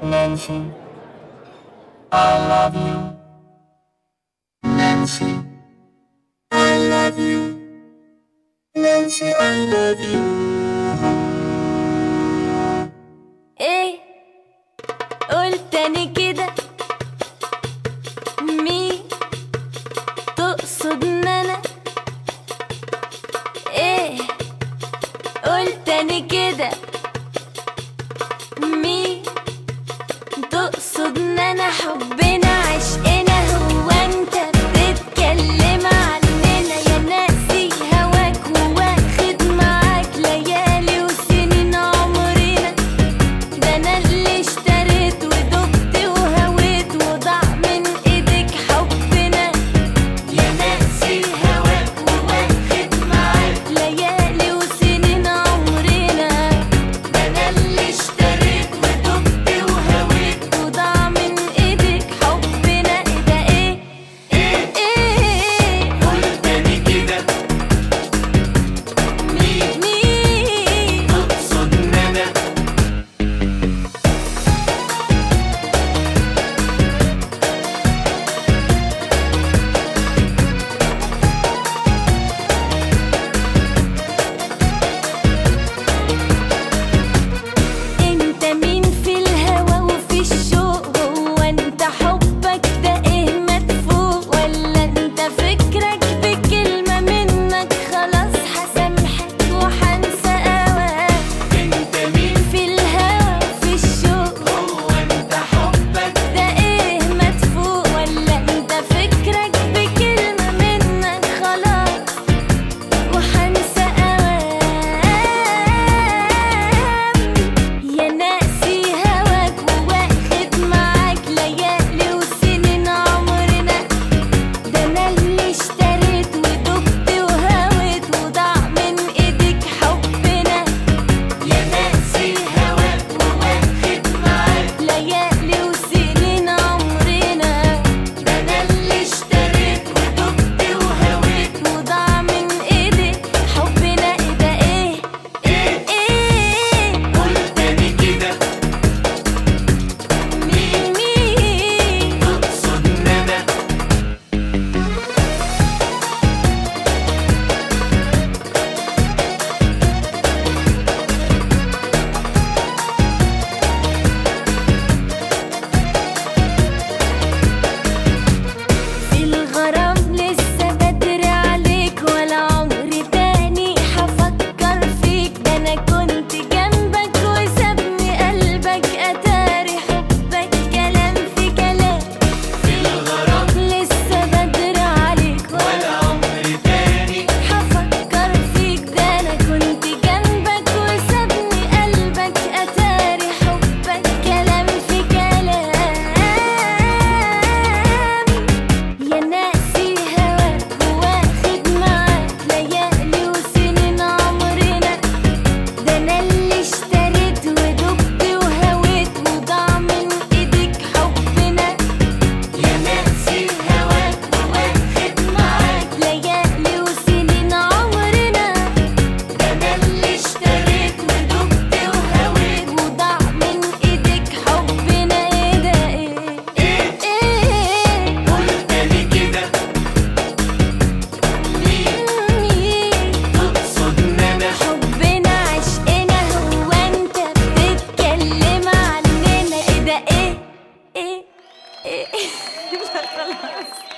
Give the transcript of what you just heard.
Nancy, I love you. Nancy, I love you. Nancy, I love you. ايه قول تاني كده مين تقصد ان انا ايه قول تاني كده مين تقصد ان انا حبنا عشقنا هو انت بتتكلم عننا يا ناسي هواك وواخد معاك ليالي وسنين عمرنا ده انا اللي اشتريت ودقت وهويت وضاع من ايدك حبنا يا ناسي هواك وواخد معاك ليالي وسنين عمرنا ده انا اللي اشتريت ودقت وهويت وضاع من ايدك حبنا ايه ده ايه ايه ايه قول تاني كده مين مين تقصد ان انا انت مين في الهوى وفي الشوق هو انت حبك ده ايه مدفوق ولا انت فكرك بكلمة منك خلاص هسامحك وحنسى اواك انت مين في الهوى وفي الشوق هو انت حبك ده ايه مدفوق ولا انت فكرك بكلمة منك خلاص وحنسى اوام يا ناسي هواك وواخد معاك ليالي وسنين عمرنا ده انا اللي اشتريت ودقت وهويت وضاع من ايدك حبنا يا ناسي هواك وواخد معاك ليالي وسنين عمرنا ده انا اللي اشتريت ودقت وهويت وضاع من ايدك حبنا ايه ده ايه ايه ايه قول تاني كده مين مين تقصد ان انا في الغرام لسه بدري عليك ولا عمري تاني هفكر فيك ده انا كنت جنبك وسابني قلبك اتاري حبك كلام في كلام في الغرام لسه بدري عليك ولا ولا عمري تاني هفكر فيك ده انا كنت جنبك وسابني قلبك اتاري حبك كلام في كلام يا ناسي هواك واخد معاك ليالي وسنين عمرنا ده انا اللي اشتريت ودقت وهويت وضاع من ايدك حبنا يا ناسي هواك وواخد معاك ليالي وسنين عمرنا ده انا اللي اشتريت ودقت وهويت وضاع من ايدك حبنا ايه ده ايه ايه ايه قول تاني كده مين مين تقصد ان انا حبنا عشقنا هو انت بتتكلم عننا ايه ده ايه ايه ايه لا خلاص